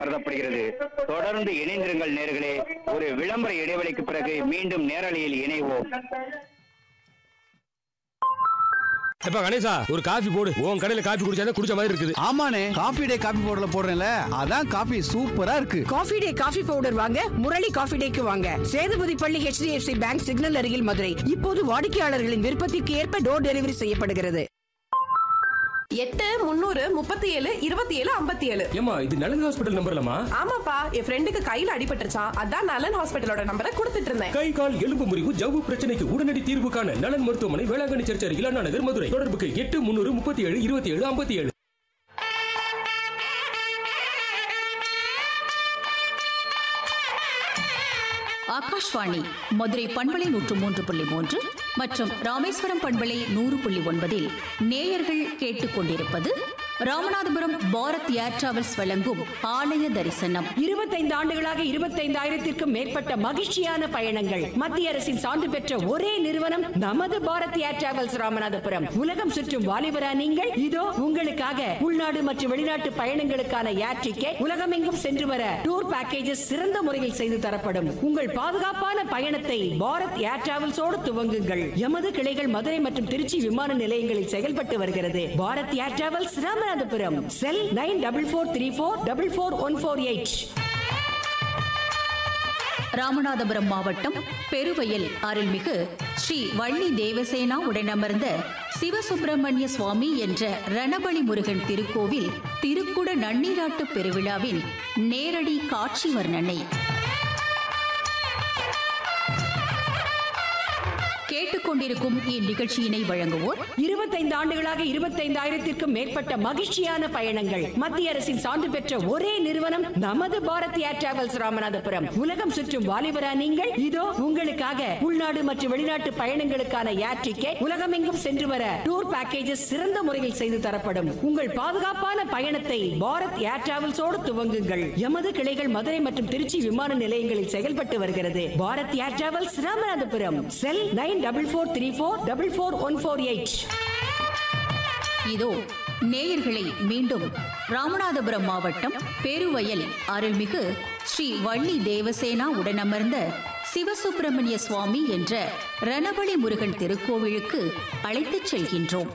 கருதப்படுகிறது தொடர்ந்து இணைந்திருங்கள் நேர்களே ஒரு விளம்பர இடைவெளிக்கு பிறகு மீண்டும் நேரலையில் இணைவோம் எப்ப கணேசா ஒரு காஃபி போடு உன் கடையில காஃபி குடிச்சாதான் குடிச்ச மாதிரி இருக்குது ஆமாண்ணே காபி டே காபி பவுடர்ல போடுறேன்ல அதான் காபி சூப்பரா இருக்கு காஃபி டே காஃபி பவுடர் வாங்க முரளி காஃபி டேக்கு வாங்க சேதுபதி பள்ளி HDFC பேங்க் சிக்னல் அருகில் மதுரை இப்போது வாடிக்கையாளர்களின் விருப்பத்திற்கு ஏற்ப டோர் டெலிவரி செய்யப்படுகிறது எட்டு முந்நூறு முப்பத்தி ஏழு இருபத்தி ஏழு ஐம்பத்தி ஏழு ஏமா இது நலன் ஹாஸ்பிட்டல் நம்பர்லமா ஆமாப்பா என் ஃப்ரெண்டுக்கு கையில அடிபட்டுருச்சான் அதான் நலன் ஹாஸ்பிட்டலோட நம்பரை கொடுத்துட்டு இருந்தேன் கை கால் எலும்பு முறிவு ஜவ்வு பிரச்சனைக்கு உடனடி தீர்வு காண நலன் மருத்துவமனை வேளாங்கண்ணி சர்ச் அருகில் அண்ணா நகர் மதுரை தொடர்புக்கு எட்டு முன்னூறு முப்பத்தி ஏழு இருபத்தி ஏழு ஐம்பத்தி ஏழு ஆகாஷ்வாணி மதுரை பண்பலை நூற்று மூன்று புள்ளி மூன்று மற்றும் ராமேஸ்வரம் பண்பலை நூறு புள்ளி ஒன்பதில் நேயர்கள் கேட்டுக்கொண்டிருப்பது ராமநாதபுரம் பாரத் ஏர் டிராவல்ஸ் வழங்கும் ஆலய தரிசனம் இருபத்தைந்து ஆண்டுகளாக இருபத்தைந்தாயிரத்திற்கும் மேற்பட்ட மகிழ்ச்சியான பயணங்கள் மத்திய அரசின் சான்று பெற்ற ஒரே நிறுவனம் நமது பாரத் ஏர் டிராவல்ஸ் ராமநாதபுரம் உலகம் சுற்றும் வாலிபரா நீங்கள் இதோ உங்களுக்காக உள்நாடு மற்றும் வெளிநாட்டு பயணங்களுக்கான ஏர் டிக்கெட் உலகமெங்கும் சென்று வர டூர் பேக்கேஜஸ் சிறந்த முறையில் செய்து தரப்படும் உங்கள் பாதுகாப்பான பயணத்தை பாரத் ஏர் டிராவல்ஸோடு துவங்குங்கள் எமது கிளைகள் மதுரை மற்றும் திருச்சி விமான நிலையங்களில் செயல்பட்டு வருகிறது Bharat air travels Ramanathapuram cell nine double four three four double four one four eight Ramanathapuram மாவட்டம் பெருவயல் அருள்மிகு ஸ்ரீ வள்ளி தேவசேனா உடனமர்ந்த சிவசுப்பிரமணிய சுவாமி என்ற ரணபலி முருகன் திருக்கோவில் திருக்குட நன்னீராட்டு பெருவிழாவின் நேரடி காட்சி வர்ணனை கேட்டுக்கொண்டிருக்கும் இந்நிகழ்ச்சியினை வழங்குவோர் இருபத்தைந்து ஆண்டுகளாக இருபத்தைந்தாயிரத்திற்கும் மேற்பட்ட மகிழ்ச்சியான பயணங்கள் மத்திய அரசின் சான்று பெற்ற ஒரே நிறுவனம் நமது பாரத் ஏர் டிராவல்ஸ் ராமநாதபுரம் உலகம் சுற்றும் வாலிபரா நீங்கள் இதோ உங்களுக்காக உள்நாடு மற்றும் வெளிநாட்டு பயணங்களுக்கான ஏர் டிக்கெட் உலகமெங்கும் சென்று வர டூர் பேக்கேஜஸ் சிறந்த முறையில் செய்து தரப்படும் உங்கள் பாதுகாப்பான பயணத்தை பாரத் ஏர் டிராவல்ஸோடு துவங்குங்கள் எமது கிளைகள் மதுரை மற்றும் திருச்சி விமான நிலையங்களில் செயல்பட்டு வருகிறது Bharat air travels Ramanathapuram cell nine double four three four double four one four eight இதோ நேயர்களை மீண்டும் ராமநாதபுரம் மாவட்டம் பெருவயல் அருள்மிகு ஸ்ரீ வள்ளி தேவசேனா உடனமர்ந்த சிவசுப்பிரமணிய சுவாமி என்ற ரணபலி முருகன் திருக்கோவிலுக்கு அழைத்துச் செல்கின்றோம்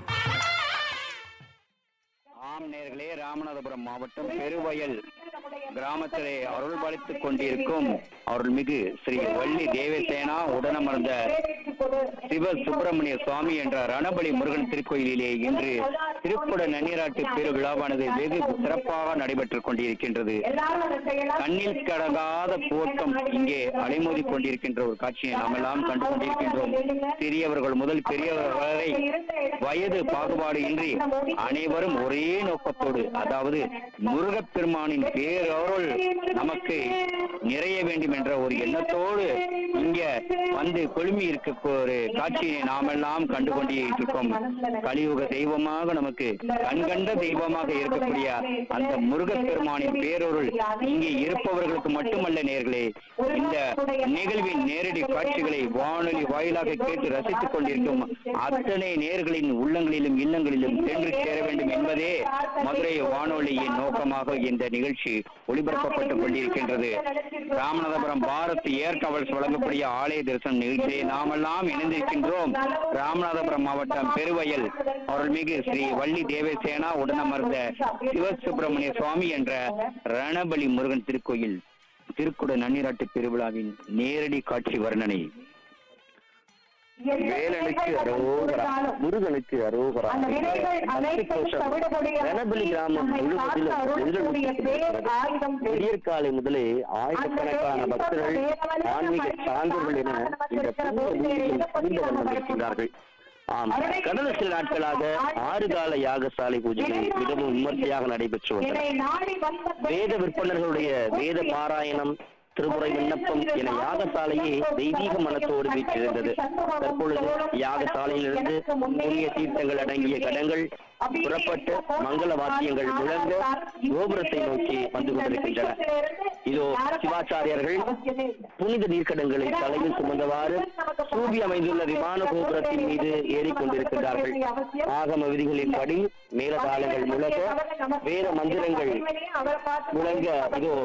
ஆம் நேர்களே ராமநாதபுரம் மாவட்டம் பெருவயல் கிராமத்திலே அருள்பாலித்துக் கொண்டிருக்கும் அருள்மிகு ஸ்ரீ வள்ளி தேவசேனா உடனமர்ந்த சிவ சுப்பிரமணிய சுவாமி என்ற ரணபலி முருகன் திருக்கோயிலிலே இன்று திருக்குட நன்னீராட்டு பெருவிழாவானது வெகு சிறப்பாக நடைபெற்றுக் கொண்டிருக்கின்றது கண்ணில் கடகாத கூட்டம் இங்கே அலைமோதி கொண்டிருக்கின்ற ஒரு காட்சியை நாம் எல்லாம் கண்டு கொண்டிருக்கின்றோம் சிறியவர்கள் முதல் பெரியவர்கள் வரை வயது பாகுபாடு இன்றி அனைவரும் ஒரே நோக்கத்தோடு அதாவது முருகப்பெருமானின் பேரருள் நமக்கு நிறைய வேண்டும் என்ற ஒரு எண்ணத்தோடு இங்க வந்து கொழுமி இருக்க ஒரு காட்சியை நாமெல்லாம் கண்டு கொண்டிருக்கோம் கலியுக தெய்வமாக நமக்கு கண்கண்ட தெய்வமாக இருக்கக்கூடிய அந்த முருகப்பெருமானின் பேரருள் இங்கே இருப்பவர்களுக்கு மட்டுமல்ல நேர்களே இந்த நிகழ்வின் நேரடி காட்சிகளை வானொலி வாயிலாக கேட்டு ரசித்துக் கொண்டிருக்கும் அத்தனை நேர்களின் உள்ளங்களிலும் இல்லங்களிலும் சென்று சேர வேண்டும் என்பதே மதுரை வானொலியின் நோக்கமாக இந்த நிகழ்ச்சி ஒளிபரப்பப்பட்டுக் கொண்டிருக்கின்றது ராமநாதபுரம் பாரத் ஏர் கவல்ஸ் வழங்கக்கூடிய ஆலய தரிசனம் நிகழ்ச்சியை நாமெல்லாம் இணைந்திருக்கின்றோம் ராமநாதபுரம் மாவட்டம் பெருவயல் அருள்மிகு ஸ்ரீ வள்ளி தேவசேனா உடனமர்ந்த சிவசுப்பிரமணிய சுவாமி என்ற ரணபலி முருகன் திருக்கோயில் திருக்குட நன்னீராட்டு பெருவிழாவின் நேரடி காட்சி வர்ணனை வேலனுக்கு அரோகரா முருகனுக்கு அரோகரா ரணபலி கிராமம் முழுவதிலும் எதிரொலிக்கிறது. விடியற்காலை முதலே ஆயிரக்கணக்கான பக்தர்கள் ஆன்மீக சான்றோர்கள் என இந்த புனித பூமியில் குவிந்து வந்திருக்கின்றார்கள் ஆம் கடந்த சில நாட்களாக ஆறு கால யாகசாலை பூஜைகள் மிகவும் விமர்சையாக நடைபெற்று வந்தன வேத விற்பனர்களுடைய வேத பாராயணம் திருமுறை விண்ணப்பம் என யாகசாலையே தெய்வீக மனத்தோடு வீற்றிருந்தது தற்பொழுது யாகசாலையிலிருந்து புண்ணிய தீர்த்தங்கள் அடங்கிய கடங்கள் புறப்பட்டு மங்கள வாத்தியங்கள் முழங்க கோபுரத்தை நோக்கி வந்து கொண்டிருக்கின்றன இதோ சிவாச்சாரியர்கள் புனித நீர்க்கடங்களை தலையில் சுமந்தவாறு சூபி அமைந்துள்ள விமான கோபுரத்தின் மீது ஏறிக்கொண்டிருக்கிறார்கள் ஆகம விதிகளின்படி மேலதாளங்கள் முழங்க வேத மந்திரங்கள் முழங்க இதோ